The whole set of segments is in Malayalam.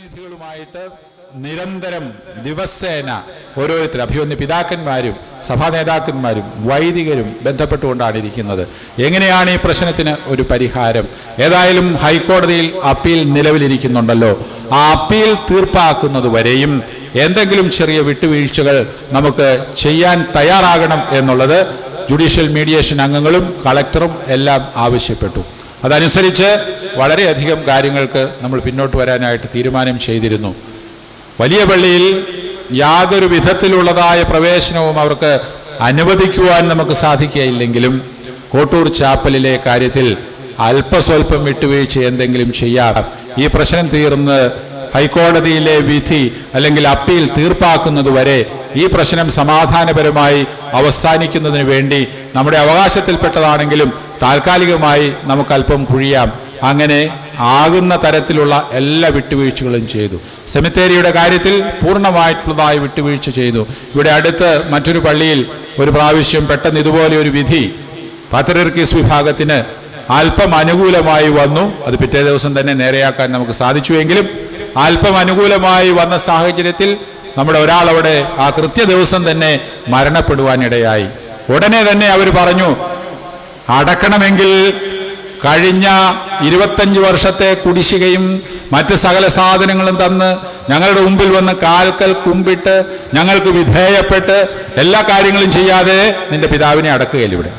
പ്രതിനിധികളുമായിട്ട് നിരന്തരം ദിവസേന ഓരോരുത്തർ അഭിവന്യ പിതാക്കന്മാരും സഭാ നേതാക്കന്മാരും വൈദികരും ബന്ധപ്പെട്ടുകൊണ്ടാണ് ഇരിക്കുന്നത് എങ്ങനെയാണ് ഈ പ്രശ്നത്തിന് ഒരു പരിഹാരം ഏതായാലും ഹൈക്കോടതിയിൽ അപ്പീൽ നിലവിലിരിക്കുന്നുണ്ടല്ലോ ആ അപ്പീൽ തീർപ്പാക്കുന്നത് വരെയും എന്തെങ്കിലും ചെറിയ വിട്ടുവീഴ്ചകൾ നമുക്ക് ചെയ്യാൻ തയ്യാറാകണം എന്നുള്ളത് ജുഡീഷ്യൽ മീഡിയേഷൻ അംഗങ്ങളും കളക്ടറും എല്ലാം ആവശ്യപ്പെട്ടു അതനുസരിച്ച് വളരെയധികം കാര്യങ്ങൾക്ക് നമ്മൾ പിന്നോട്ട് വരാനായിട്ട് തീരുമാനം ചെയ്തിരുന്നു വലിയ പള്ളിയിൽ യാതൊരു വിധത്തിലുള്ളതായ പ്രവേശനവും അവർക്ക് അനുവദിക്കുവാൻ നമുക്ക് സാധിക്കുകയില്ലെങ്കിലും കോട്ടൂർ ചാപ്പലിലെ കാര്യത്തിൽ അല്പസ്വല്പം വിട്ടുവീഴ്ച എന്തെങ്കിലും ചെയ്യാം ഈ പ്രശ്നം തീർന്ന് ഹൈക്കോടതിയിലെ വിധി അല്ലെങ്കിൽ അപ്പീൽ തീർപ്പാക്കുന്നത് വരെ ഈ പ്രശ്നം സമാധാനപരമായി അവസാനിക്കുന്നതിന് വേണ്ടി നമ്മുടെ അവകാശത്തിൽപ്പെട്ടതാണെങ്കിലും താൽക്കാലികമായി നമുക്ക് അല്പം കുഴിയാം അങ്ങനെ ആകുന്ന തരത്തിലുള്ള എല്ലാ വിട്ടുവീഴ്ചകളും ചെയ്തു സെമിത്തേരിയുടെ കാര്യത്തിൽ പൂർണ്ണമായിട്ടുള്ളതായ വിട്ടുവീഴ്ച ചെയ്തു ഇവിടെ അടുത്ത് മറ്റൊരു പള്ളിയിൽ ഒരു പ്രാവശ്യം പെട്ടെന്ന് ഇതുപോലെ ഒരു വിധി പാത്രർക്കീസ് വിഭാഗത്തിന് അല്പം അനുകൂലമായി വന്നു അത് പിറ്റേ ദിവസം തന്നെ നേരെയാക്കാൻ നമുക്ക് സാധിച്ചുവെങ്കിലും അല്പം അനുകൂലമായി വന്ന സാഹചര്യത്തിൽ നമ്മുടെ ഒരാൾ അവിടെ ആ കൃത്യ ദിവസം തന്നെ മരണപ്പെടുവാനിടയായി ഉടനെ തന്നെ അവർ പറഞ്ഞു അടക്കണമെങ്കിൽ കഴിഞ്ഞ ഇരുപത്തഞ്ച് വർഷത്തെ കുടിശ്ശികയും മറ്റ് സകല സാധനങ്ങളും തന്ന് ഞങ്ങളുടെ മുമ്പിൽ വന്ന് കാൽക്കൽ കുമ്പിട്ട് ഞങ്ങൾക്ക് വിധേയപ്പെട്ട് എല്ലാ കാര്യങ്ങളും ചെയ്യാതെ നിന്റെ പിതാവിനെ അടക്കുകയില്ല ഇവിടെ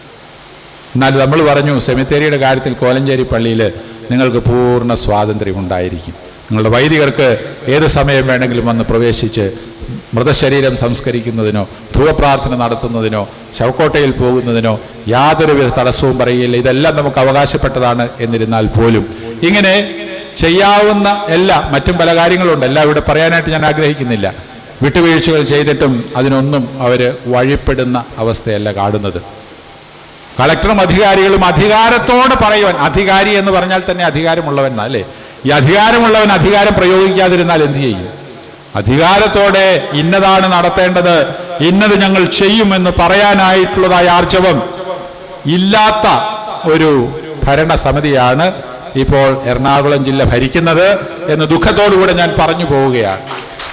എന്നാൽ നമ്മൾ പറഞ്ഞു സെമിത്തേരിയുടെ കാര്യത്തിൽ കോലഞ്ചേരി പള്ളിയിൽ നിങ്ങൾക്ക് പൂർണ്ണ സ്വാതന്ത്ര്യം ഉണ്ടായിരിക്കും നിങ്ങളുടെ വൈദികർക്ക് ഏത് സമയം വേണമെങ്കിലും വന്ന് പ്രവേശിച്ച് മൃതശരീരം സംസ്കരിക്കുന്നതിനോ ധ്രുവപ്രാർത്ഥന നടത്തുന്നതിനോ ശവക്കോട്ടയിൽ പോകുന്നതിനോ യാതൊരുവിധ തടസ്സവും പറയില്ല ഇതെല്ലാം നമുക്ക് അവകാശപ്പെട്ടതാണ് എന്നിരുന്നാൽ പോലും ഇങ്ങനെ ചെയ്യാവുന്ന എല്ലാ മറ്റും പല കാര്യങ്ങളുണ്ട് എല്ലാം ഇവിടെ പറയാനായിട്ട് ഞാൻ ആഗ്രഹിക്കുന്നില്ല വിട്ടുവീഴ്ചകൾ ചെയ്തിട്ടും അതിനൊന്നും അവർ വഴിപ്പെടുന്ന അവസ്ഥയല്ല കാണുന്നത് കളക്ടറും അധികാരികളും അധികാരത്തോട് പറയുവാൻ അധികാരി എന്ന് പറഞ്ഞാൽ തന്നെ അധികാരമുള്ളവൻ അല്ലേ ഈ അധികാരമുള്ളവൻ അധികാരം പ്രയോഗിക്കാതിരുന്നാൽ എന്ത് ചെയ്യും അധികാരത്തോടെ ഇന്നതാണ് നടത്തേണ്ടത് ഇന്നത് ഞങ്ങൾ ചെയ്യുമെന്ന് പറയാനായിട്ടുള്ളതായ ആർജവം ഇല്ലാത്ത ഒരു ഭരണസമിതിയാണ് ഇപ്പോൾ എറണാകുളം ജില്ല ഭരിക്കുന്നത് എന്ന് ദുഃഖത്തോടുകൂടെ ഞാൻ പറഞ്ഞു പോവുകയാണ്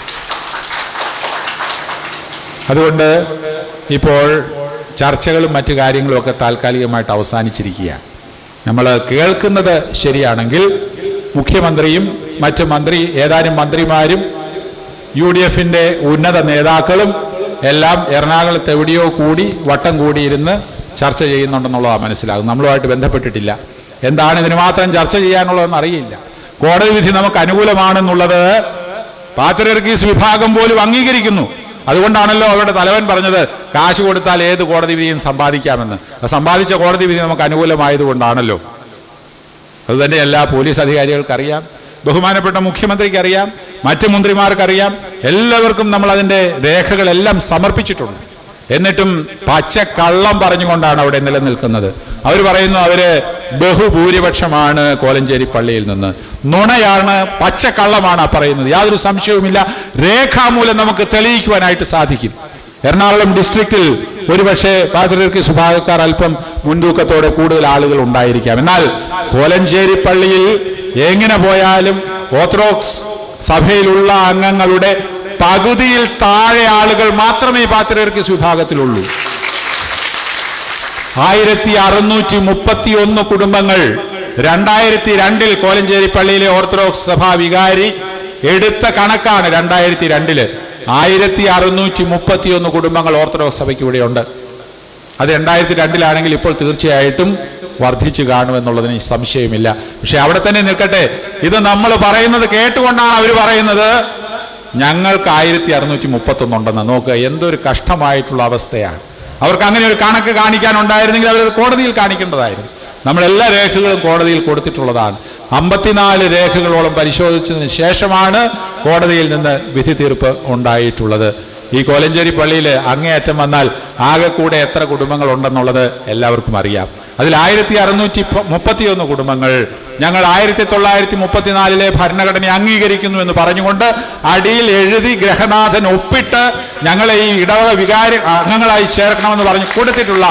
അതുകൊണ്ട് ഇപ്പോൾ ചർച്ചകളും മറ്റു കാര്യങ്ങളും ഒക്കെ താൽക്കാലികമായിട്ട് അവസാനിച്ചിരിക്കുകയാണ് നമ്മൾ കേൾക്കുന്നത് ശരിയാണെങ്കിൽ മുഖ്യമന്ത്രിയും മറ്റു മന്ത്രി ഏതാനും മന്ത്രിമാരും യു ഡി എഫിൻ്റെ ഉന്നത നേതാക്കളും എല്ലാം എറണാകുളത്ത് എവിടെയോ കൂടി വട്ടം കൂടിയിരുന്ന് ചർച്ച ചെയ്യുന്നുണ്ടെന്നുള്ളതാണ് മനസ്സിലാകും നമ്മളുമായിട്ട് ബന്ധപ്പെട്ടിട്ടില്ല എന്താണ് ഇതിന് മാത്രം ചർച്ച ചെയ്യാനുള്ളതെന്ന് അറിയില്ല കോടതി വിധി നമുക്ക് അനുകൂലമാണെന്നുള്ളത് പാത്രർക്കീസ് വിഭാഗം പോലും അംഗീകരിക്കുന്നു അതുകൊണ്ടാണല്ലോ അവരുടെ തലവൻ പറഞ്ഞത് കാശ് കൊടുത്താൽ ഏത് കോടതി വിധിയും സമ്പാദിക്കാമെന്ന് ആ സമ്പാദിച്ച കോടതി വിധി നമുക്ക് അനുകൂലമായതുകൊണ്ടാണല്ലോ അതുതന്നെയല്ല പോലീസ് അധികാരികൾക്കറിയാം ബഹുമാനപ്പെട്ട മുഖ്യമന്ത്രിക്കറിയാം മറ്റ് മന്ത്രിമാർക്കറിയാം എല്ലാവർക്കും നമ്മൾ അതിൻ്റെ രേഖകളെല്ലാം സമർപ്പിച്ചിട്ടുണ്ട് എന്നിട്ടും പച്ചക്കള്ളം പറഞ്ഞുകൊണ്ടാണ് അവിടെ നിലനിൽക്കുന്നത് അവർ പറയുന്നു അവര് ബഹുഭൂരിപക്ഷമാണ് കോലഞ്ചേരി പള്ളിയിൽ നിന്ന് നുണയാണ് പച്ചക്കള്ളമാണ് ആ പറയുന്നത് യാതൊരു സംശയവുമില്ല രേഖാമൂലം നമുക്ക് തെളിയിക്കുവാനായിട്ട് സാധിക്കും എറണാകുളം ഡിസ്ട്രിക്റ്റിൽ ഒരുപക്ഷെ പാതിരർക്ക് സ്വഭാവക്കാർ അല്പം മുൻതൂക്കത്തോടെ കൂടുതൽ ആളുകൾ ഉണ്ടായിരിക്കാം എന്നാൽ കോലഞ്ചേരി പള്ളിയിൽ എങ്ങനെ പോയാലും ഓർത്തഡോക്സ് സഭയിലുള്ള അംഗങ്ങളുടെ പകുതിയിൽ താഴെ ആളുകൾ മാത്രമേ പാത്രിയർക്കിസ് വിഭാഗത്തിലുള്ളൂ ആയിരത്തി അറുന്നൂറ്റി മുപ്പത്തി ഒന്ന് കുടുംബങ്ങൾ രണ്ടായിരത്തി രണ്ടിൽ കോലഞ്ചേരി പള്ളിയിലെ ഓർത്തഡോക്സ് സഭാ വികാരി എടുത്ത കണക്കാണ് രണ്ടായിരത്തി രണ്ടില് ആയിരത്തി അറുന്നൂറ്റി മുപ്പത്തി ഒന്ന് കുടുംബങ്ങൾ ഓർത്തഡോക്സ് സഭയ്ക്ക് ഇവിടെയുണ്ട് അത് രണ്ടായിരത്തി രണ്ടിലാണെങ്കിൽ ഇപ്പോൾ തീർച്ചയായിട്ടും വർദ്ധിച്ചു കാണുമെന്നുള്ളതിന് സംശയമില്ല പക്ഷെ അവിടെ തന്നെ നിൽക്കട്ടെ ഇത് നമ്മൾ പറയുന്നത് കേട്ടുകൊണ്ടാണ് അവർ പറയുന്നത് ഞങ്ങൾക്ക് ആയിരത്തി അറുന്നൂറ്റി മുപ്പത്തൊന്നുണ്ടെന്ന് നോക്കുക എന്തൊരു കഷ്ടമായിട്ടുള്ള അവസ്ഥയാണ് അവർക്ക് അങ്ങനെ ഒരു കണക്ക് കാണിക്കാനുണ്ടായിരുന്നെങ്കിൽ അവരത് കോടതിയിൽ കാണിക്കേണ്ടതായിരുന്നു നമ്മൾ എല്ലാ രേഖകളും കോടതിയിൽ കൊടുത്തിട്ടുള്ളതാണ് അമ്പത്തിനാല് രേഖകളോളം പരിശോധിച്ചതിന് ശേഷമാണ് കോടതിയിൽ നിന്ന് വിധി തീർപ്പ് ഉണ്ടായിട്ടുള്ളത് ഈ കോലഞ്ചേരി പള്ളിയിൽ അങ്ങേയറ്റം വന്നാൽ ആകെ കൂടെ എത്ര കുടുംബങ്ങൾ ഉണ്ടെന്നുള്ളത് എല്ലാവർക്കും അറിയാം അതിൽ ആയിരത്തി അറുന്നൂറ്റി മുപ്പത്തിയൊന്ന് കുടുംബങ്ങൾ ഞങ്ങൾ ആയിരത്തി തൊള്ളായിരത്തി മുപ്പത്തിനാലിലെ ഭരണഘടന അംഗീകരിക്കുന്നു എന്ന് പറഞ്ഞുകൊണ്ട് അടിയിൽ എഴുതി ഗ്രഹനാഥൻ ഒപ്പിട്ട് ഞങ്ങളെ ഈ ഇടവക വികാര അംഗങ്ങളായി ചേർക്കണമെന്ന് പറഞ്ഞ് കൊടുത്തിട്ടുള്ള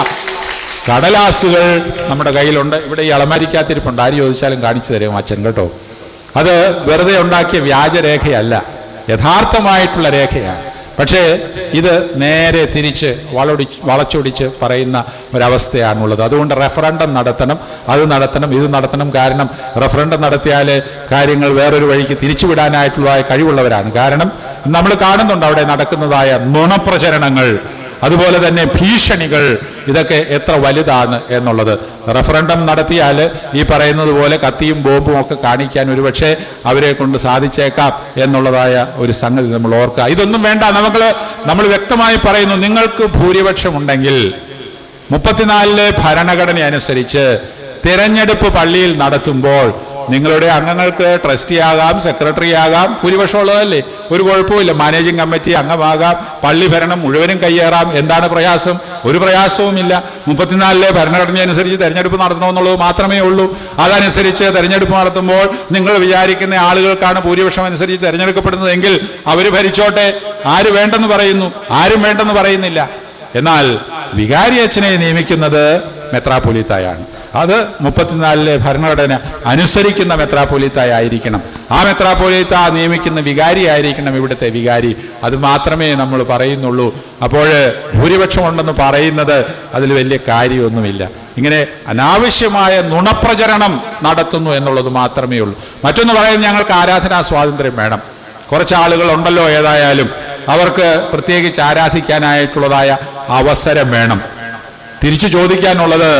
കടലാസുകൾ നമ്മുടെ കയ്യിലുണ്ട് ഇവിടെ ഈ അളമാരിക്കാത്തിരിപ്പുണ്ട് ആര് ചോദിച്ചാലും കാണിച്ചു തരും അച്ഛൻ കേട്ടോ അത് വെറുതെ ഉണ്ടാക്കിയ വ്യാജരേഖയല്ല യഥാർത്ഥമായിട്ടുള്ള രേഖയാണ് പക്ഷേ ഇത് നേരെ തിരിച്ച് വളൊടിച്ച് വളച്ചൊടിച്ച് പറയുന്ന ഒരവസ്ഥയാണുള്ളത് അതുകൊണ്ട് റെഫറൻഡം നടത്തണം അത് നടത്തണം ഇത് നടത്തണം കാരണം റെഫറൻഡം നടത്തിയാൽ കാര്യങ്ങൾ വേറൊരു വഴിക്ക് തിരിച്ചുവിടാനായിട്ടുള്ളതായ കഴിവുള്ളവരാണ് കാരണം നമ്മൾ കാണുന്നുണ്ട് അവിടെ നടക്കുന്നതായ നുണപ്രചരണങ്ങൾ അതുപോലെ തന്നെ ഭീഷണികൾ ഇതൊക്കെ എത്ര വലുതാണ് എന്നുള്ളത് റഫറൻഡം നടത്തിയാൽ ഈ പറയുന്നത് പോലെ കത്തിയും ബോംബും ഒക്കെ കാണിക്കാൻ ഒരുപക്ഷെ അവരെ കൊണ്ട് സാധിച്ചേക്കാം എന്നുള്ളതായ ഒരു സംഗതി നമ്മൾ ഓർക്കുക ഇതൊന്നും വേണ്ട നമുക്ക് നമ്മൾ വ്യക്തമായി പറയുന്നു നിങ്ങൾക്ക് ഭൂരിപക്ഷം ഉണ്ടെങ്കിൽ മുപ്പത്തിനാലിലെ ഭരണഘടന അനുസരിച്ച് തിരഞ്ഞെടുപ്പ് പള്ളിയിൽ നടത്തുമ്പോൾ നിങ്ങളുടെ അംഗങ്ങൾക്ക് ട്രസ്റ്റി ആകാം സെക്രട്ടറി ആകാം ഭൂരിപക്ഷം ഉള്ളതല്ലേ ഒരു കുഴപ്പമില്ല മാനേജിംഗ് കമ്മിറ്റി അംഗമാകാം പള്ളി ഭരണം മുഴുവനും കയ്യേറാം എന്താണ് പ്രയാസം ഒരു പ്രയാസവുമില്ല മുപ്പത്തിനാലിലെ ഭരണഘടന അനുസരിച്ച് തെരഞ്ഞെടുപ്പ് നടത്തണമെന്നുള്ളത് മാത്രമേ ഉള്ളൂ അതനുസരിച്ച് തെരഞ്ഞെടുപ്പ് നടത്തുമ്പോൾ നിങ്ങൾ വിചാരിക്കുന്ന ആളുകൾക്കാണ് ഭൂരിപക്ഷം അനുസരിച്ച് തെരഞ്ഞെടുക്കപ്പെടുന്നതെങ്കിൽ അവർ ഭരിച്ചോട്ടെ ആര് വേണ്ടെന്ന് പറയുന്നു ആരും വേണ്ടെന്ന് പറയുന്നില്ല എന്നാൽ വികാരി അച്ഛനെ നിയമിക്കുന്നത് മെത്രാപ്പൊലീത്തായാണ് അത് മുപ്പത്തിനാലിലെ ഭരണഘടന അനുസരിക്കുന്ന മെത്രാപ്പൊലീത്തായ ആയിരിക്കണം ആ മെത്രാപ്പൊലീത്ത നിയമിക്കുന്ന വികാരി ആയിരിക്കണം ഇവിടുത്തെ വികാരി അത് മാത്രമേ നമ്മൾ പറയുന്നുള്ളൂ അപ്പോൾ ഭൂരിപക്ഷം ഉണ്ടെന്ന് പറയുന്നത് അതിൽ വലിയ കാര്യമൊന്നുമില്ല ഇങ്ങനെ അനാവശ്യമായ നുണപ്രചരണം നടത്തുന്നു എന്നുള്ളത് മാത്രമേ ഉള്ളൂ മറ്റൊന്ന് പറയുന്നത് ഞങ്ങൾക്ക് ആരാധനാ സ്വാതന്ത്ര്യം വേണം കുറച്ച് ആളുകൾ ഉണ്ടല്ലോ ഏതായാലും അവർക്ക് പ്രത്യേകിച്ച് ആരാധിക്കാനായിട്ടുള്ളതായ അവസരം വേണം തിരിച്ചു ചോദിക്കാനുള്ളത്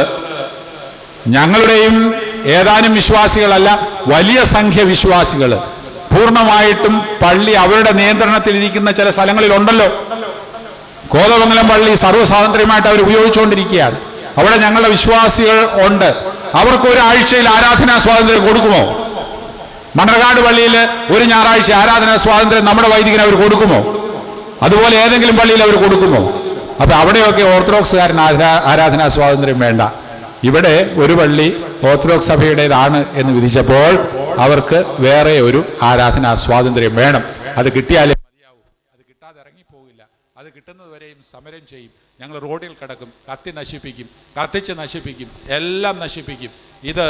ഞങ്ങളുടെയും ഏതാനും വിശ്വാസികളല്ല വലിയ സംഖ്യ വിശ്വാസികൾ പൂർണ്ണമായിട്ടും പള്ളി അവരുടെ നിയന്ത്രണത്തിലിരിക്കുന്ന ചില സ്ഥലങ്ങളിലുണ്ടല്ലോ കോതമംഗലം പള്ളി സർവ്വസ്വാതന്ത്ര്യമായിട്ട് അവർ ഉപയോഗിച്ചുകൊണ്ടിരിക്കുകയാണ് അവിടെ ഞങ്ങളുടെ വിശ്വാസികൾ ഉണ്ട് അവർക്ക് ഒരാഴ്ചയിൽ ആരാധനാ സ്വാതന്ത്ര്യം കൊടുക്കുമോ മണർകാട് പള്ളിയിൽ ഒരു ഞായറാഴ്ച ആരാധനാ സ്വാതന്ത്ര്യം നമ്മുടെ വൈദികന് അവർ കൊടുക്കുമോ അതുപോലെ ഏതെങ്കിലും പള്ളിയിൽ അവർ കൊടുക്കുമോ അപ്പൊ അവിടെയൊക്കെ ഓർത്തഡോക്സുകാരൻ ആരാ- ആരാധനാ സ്വാതന്ത്ര്യം വേണ്ട ഇവിടെ ഒരു പള്ളി ഓർത്തഡോക്സ് സഭയുടേതാണ് എന്ന് വിധിച്ചപ്പോൾ അവർക്ക് വേറെ ഒരു ആരാധനാ സ്വാതന്ത്ര്യം വേണം അത് കിട്ടിയാലേ മതിയാവൂ അത് കിട്ടാതെ ഇറങ്ങിപ്പോകില്ല അത് കിട്ടുന്നത് വരെയും സമരം ചെയ്യും ഞങ്ങൾ റോഡിൽ കിടക്കും കത്തി നശിപ്പിക്കും കത്തിച്ച് നശിപ്പിക്കും എല്ലാം നശിപ്പിക്കും ഇത്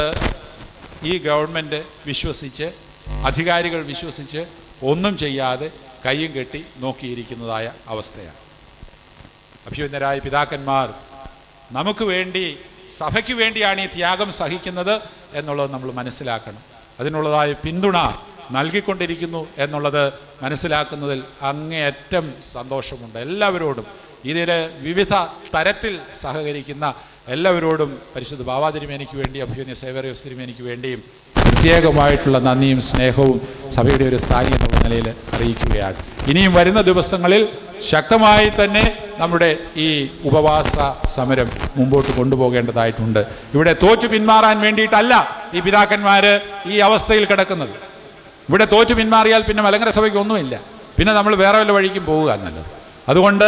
ഈ ഗവൺമെൻറ് വിശ്വസിച്ച് അധികാരികൾ വിശ്വസിച്ച് ഒന്നും ചെയ്യാതെ കയ്യും കെട്ടി നോക്കിയിരിക്കുന്നതായ അവസ്ഥയാണ് അഭ്യുന്നരായ പിതാക്കന്മാർ നമുക്ക് വേണ്ടി സഭയ്ക്ക് വേണ്ടിയാണ് ഈ ത്യാഗം സഹിക്കുന്നത് എന്നുള്ളത് നമ്മൾ മനസ്സിലാക്കണം അതിനുള്ളതായ പിന്തുണ നൽകിക്കൊണ്ടിരിക്കുന്നു എന്നുള്ളത് മനസ്സിലാക്കുന്നതിൽ അങ്ങേയറ്റം സന്തോഷമുണ്ട് എല്ലാവരോടും ഇതിൽ വിവിധ തരത്തിൽ സഹകരിക്കുന്ന എല്ലാവരോടും പരിശുദ്ധ ബാബാതിരുമേനിക്ക് വേണ്ടി അഭ്യുന്ന സേവരയോസ് തിരുമേനിക്ക് വേണ്ടിയും പ്രത്യേകമായിട്ടുള്ള നന്ദിയും സ്നേഹവും സഭയുടെ ഒരു സ്ഥാനി എന്നുള്ള നിലയിൽ അറിയിക്കുകയാണ് ഇനിയും വരുന്ന ദിവസങ്ങളിൽ ശക്തമായി തന്നെ നമ്മുടെ ഈ ഉപവാസ സമരം മുമ്പോട്ട് കൊണ്ടുപോകേണ്ടതായിട്ടുണ്ട് ഇവിടെ തോറ്റു പിന്മാറാൻ വേണ്ടിയിട്ടല്ല ഈ പിതാക്കന്മാര് ഈ അവസ്ഥയിൽ കിടക്കുന്നത് ഇവിടെ തോറ്റു പിന്മാറിയാൽ പിന്നെ മലങ്കര സഭയ്ക്ക് ഒന്നുമില്ല പിന്നെ നമ്മൾ വേറെ വല്ല വഴിക്കും പോവുക എന്നുള്ളത് അതുകൊണ്ട്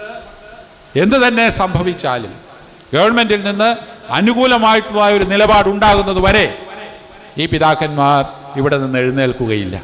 എന്ത് തന്നെ സംഭവിച്ചാലും ഗവൺമെന്റിൽ നിന്ന് അനുകൂലമായിട്ടുള്ള ഒരു നിലപാടുണ്ടാകുന്നത് വരെ ഈ പിതാക്കന്മാർ ഇവിടെ നിന്ന് എഴുന്നേൽക്കുകയില്ല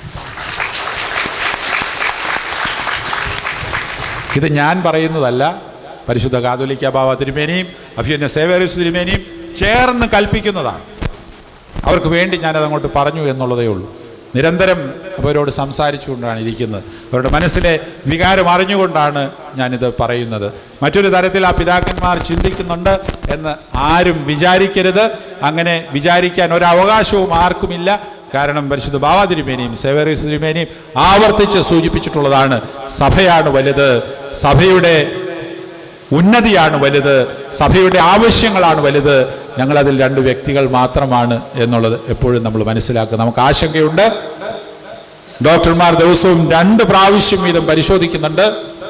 ഇത് ഞാൻ പറയുന്നതല്ല പരിശുദ്ധ കാതോലിക്ക ബാബ തിരുമേനിയും അഭിയന്യ സേവേറിയസ് തിരുമേനിയും ചേർന്ന് കൽപ്പിക്കുന്നതാണ് അവർക്ക് വേണ്ടി ഞാനത് അങ്ങോട്ട് പറഞ്ഞു എന്നുള്ളതേ ഉള്ളൂ നിരന്തരം അവരോട് സംസാരിച്ചുകൊണ്ടാണ് ഇരിക്കുന്നത് അവരുടെ മനസ്സിലെ വികാരം അറിഞ്ഞുകൊണ്ടാണ് ഞാനിത് പറയുന്നത് മറ്റൊരു തരത്തിൽ ആ പിതാക്കന്മാർ ചിന്തിക്കുന്നുണ്ട് എന്ന് ആരും വിചാരിക്കരുത് അങ്ങനെ വിചാരിക്കാൻ ഒരവകാശവും ആർക്കുമില്ല കാരണം പരിശുദ്ധ ബാവാതിരുമേനിയും സേവേറിയസ് തിരുമേനിയും ആവർത്തിച്ച് സൂചിപ്പിച്ചിട്ടുള്ളതാണ് സഭയാണ് വലുത് സഭയുടെ ഉന്നതിയാണ് വലുത് സഭയുടെ ആവശ്യങ്ങളാണ് വലുത് ഞങ്ങളതിൽ രണ്ട് വ്യക്തികൾ മാത്രമാണ് എന്നുള്ളത് എപ്പോഴും നമ്മൾ മനസ്സിലാക്കുക നമുക്ക് ആശങ്കയുണ്ട് ഡോക്ടർമാർ ദിവസവും രണ്ട് പ്രാവശ്യം വീതം പരിശോധിക്കുന്നുണ്ട്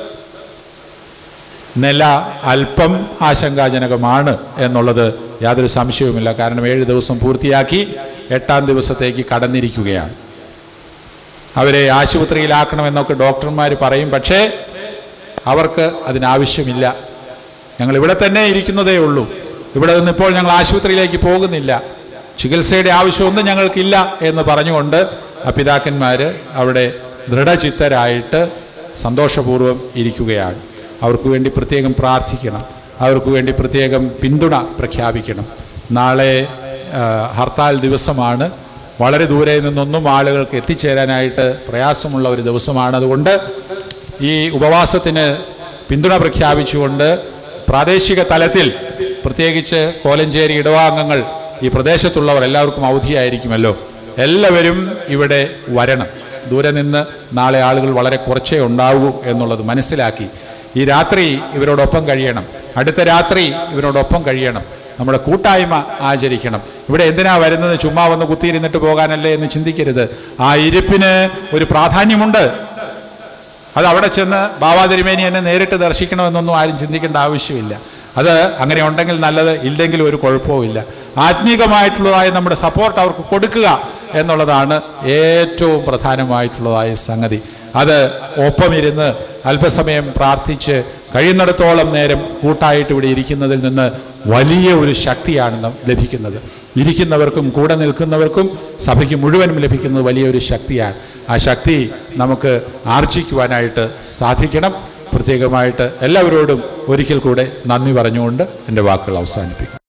നില അല്പം ആശങ്കാജനകമാണ് എന്നുള്ളത് യാതൊരു സംശയവുമില്ല കാരണം ഏഴ് ദിവസം പൂർത്തിയാക്കി എട്ടാം ദിവസത്തേക്ക് കടന്നിരിക്കുകയാണ് അവരെ ആശുപത്രിയിലാക്കണമെന്നൊക്കെ ഡോക്ടർമാർ പറയും പക്ഷേ അവർക്ക് അതിനാവശ്യമില്ല ഞങ്ങൾ ഇവിടെ തന്നെ ഇരിക്കുന്നതേ ഉള്ളൂ ഇവിടെ നിന്ന് ഇപ്പോൾ ഞങ്ങൾ ആശുപത്രിയിലേക്ക് പോകുന്നില്ല ചികിത്സയുടെ ആവശ്യമൊന്നും ഞങ്ങൾക്കില്ല എന്ന് പറഞ്ഞുകൊണ്ട് ആ പിതാക്കന്മാർ അവിടെ ദൃഢചിത്തരായിട്ട് സന്തോഷപൂർവ്വം ഇരിക്കുകയാണ് അവർക്ക് വേണ്ടി പ്രത്യേകം പ്രാർത്ഥിക്കണം അവർക്ക് വേണ്ടി പ്രത്യേകം പിന്തുണ പ്രഖ്യാപിക്കണം നാളെ ആ, ഹർത്താൽ ദിവസമാണ് വളരെ ദൂരെ നിന്നൊന്നും ആളുകൾക്ക് എത്തിച്ചേരാനായിട്ട് പ്രയാസമുള്ള ഒരു ദിവസമാണ് അതുകൊണ്ട് ഈ ഉപവാസത്തിന് പിന്തുണ പ്രഖ്യാപിച്ചുകൊണ്ട് പ്രാദേശിക തലത്തിൽ പ്രത്യേകിച്ച് കോലഞ്ചേരി ഇടവാംഗങ്ങൾ ഈ പ്രദേശത്തുള്ളവർ എല്ലാവർക്കും അവധിയായിരിക്കുമല്ലോ എല്ലാവരും ഇവിടെ വരണം ദൂരെ നിന്ന് നാളെ ആളുകൾ വളരെ കുറച്ചേ ഉണ്ടാവൂ എന്നുള്ളത് മനസ്സിലാക്കി ഈ രാത്രി ഇവരോടൊപ്പം കഴിയണം അടുത്ത രാത്രി ഇവരോടൊപ്പം കഴിയണം നമ്മുടെ കൂട്ടായ്മ ആചരിക്കണം ഇവിടെ എന്തിനാ വരുന്നത് ചുമ്മാ വന്ന് കുത്തിയിരുന്നിട്ട് പോകാനല്ലേ എന്ന് ചിന്തിക്കരുത് ആ ഇരിപ്പിന് ഒരു പ്രാധാന്യമുണ്ട് അത് അവിടെ ചെന്ന് ബാബാ തിരുമേനി എന്നെ നേരിട്ട് ദർശിക്കണമെന്നൊന്നും ആരും ചിന്തിക്കേണ്ട ആവശ്യമില്ല അത് അങ്ങനെ ഉണ്ടെങ്കിൽ നല്ലത് ഇല്ലെങ്കിൽ ഒരു കുഴപ്പവുമില്ല ആത്മീകമായിട്ടുള്ളതായ നമ്മുടെ സപ്പോർട്ട് അവർക്ക് കൊടുക്കുക എന്നുള്ളതാണ് ഏറ്റവും പ്രധാനമായിട്ടുള്ളതായ സംഗതി അത് ഒപ്പമിരുന്ന് അല്പസമയം പ്രാർത്ഥിച്ച് കഴിയുന്നിടത്തോളം നേരം കൂട്ടായിട്ട് ഇവിടെ ഇരിക്കുന്നതിൽ നിന്ന് വലിയ ഒരു ശക്തിയാണ് നം- ലഭിക്കുന്നത് ഇരിക്കുന്നവർക്കും കൂടെ നിൽക്കുന്നവർക്കും സഭയ്ക്ക് മുഴുവനും ലഭിക്കുന്നത് വലിയൊരു ശക്തിയാണ് ആ ശക്തി നമുക്ക് ആർജിക്കുവാനായിട്ട് സാധിക്കണം പ്രത്യേകമായിട്ട് എല്ലാവരോടും ഒരിക്കൽ കൂടെ നന്ദി പറഞ്ഞുകൊണ്ട് എൻ്റെ വാക്കുകൾ അവസാനിപ്പിക്കും